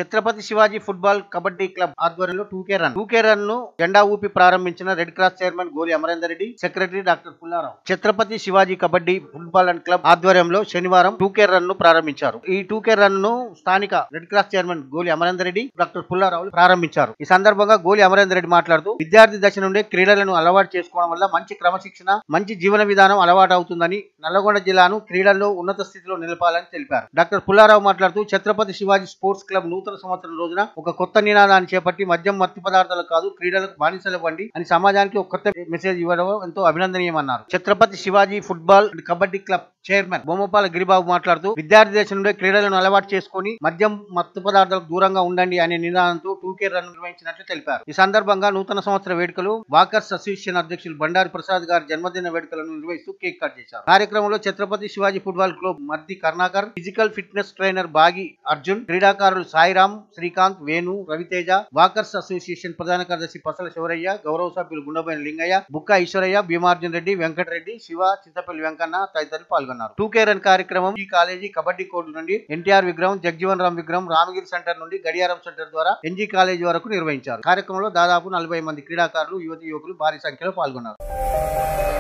Chhatrapati Shivaji football kabaddi club ఆధ్వర్యంలో two K run టూకే run ను జెండా ఊపి ప్రారంభించిన red cross chairman Goli Amarender Reddy secretary doctor Pullarao Chhatrapati Shivaji kabaddi football and club ఆధ్వర్యంలో శనివారం టూకే రన్ ను ప్రారంభించారు ఈ టూకే రన్ ను స్థానిక red cross chairman Goli Amarender Reddy doctor Pullarao ప్రారంభించారు ఈ సందర్భంగా గోలి అమరేందర్ రెడ్డి మాట్లాడుతూ విద్యార్థి దశ నుండే క్రీడలను అలవాటు చేసుకోవడం వల్ల మంచి క్రమశిక్షణ మంచి జీవన విధానం అలవాటు అవుతుందని నల్లగొండ జిల్లాను క్రీడల్లో ఉన్నత స్థితిలో నిలపాలని తెలిపారు డాక్టర్ పుల్లారావు మాట్లాడుతూ ఛత్రపతి శివాజీ స్పోర్ట్స్ క్లబ్ నూతన సంవత్సరం రోజున ఒక కొత్త నినాదాన్ని చేపట్టి మద్యం మత్తు పదార్థాలు కాదు క్రీడలకు బానిసలు ఇవ్వండి అని సమాజానికి ఒక కొత్త మెసేజ్ ఇవ్వడం ఎంతో అభినందనీయమన్నారు Chhatrapati Shivaji football and kabaddi club chairman Bommapala Giribabu మాట్లాడుతూ విద్యార్థి దశ నుండే క్రీడలను అలవాటు చేసుకుని మద్యం మత్తు పదార్థాలకు దూరంగా ఉండండి అనే నినాదంతో టూకే రన్ నిర్వహించినట్లు తెలిపారు ఈ సందర్భంగా నూతన సంవత్సర వేడుకలు వాకర్స్ అసోసియేషన్ అధ్యక్షులు బండారి ప్రసాద్ గారి జన్మదిన వేడుకలను నిర్వహిస్తూ కేక్ కట్ చేశారు కార్యక్రమంలో Chhatrapati Shivaji football club Mardi Karnakar physical fitness trainer Bagi Arjun క్రీడాకారులు సాయిరామ్ శ్రీకాంత్ వేణు రవితేజ వాకర్స్ అసోసియేషన్ ప్రధాన కార్యదర్శి పసల శివరయ్య గౌరవ సభ్యులు గుండబైన లింగయ్య బుక్క ఈశ్వరయ్య భీమార్జున్ రెడ్డి వెంకటరెడ్డి శివ చింతపల్లి వెంకన్న తదితరులు పాల్గొన్నారు టూ కే రన్ కార్యక్రమం ఈ కాలేజీ కబడ్డీ కోర్టు నుండి ఎన్టీఆర్ విగ్రహం జగ్జీవన్ రామ్ విగ్రహం రామగిరి సెంటర్ నుండి గడియారం సెంటర్ ద్వారా ఎన్జీ కాలేజీ వరకు నిర్వహించారు కార్యక్రమంలో దాదాపు నలభై మంది క్రీడాకారులు యువతి యువకులు భారీ సంఖ్యలో పాల్గొన్నారు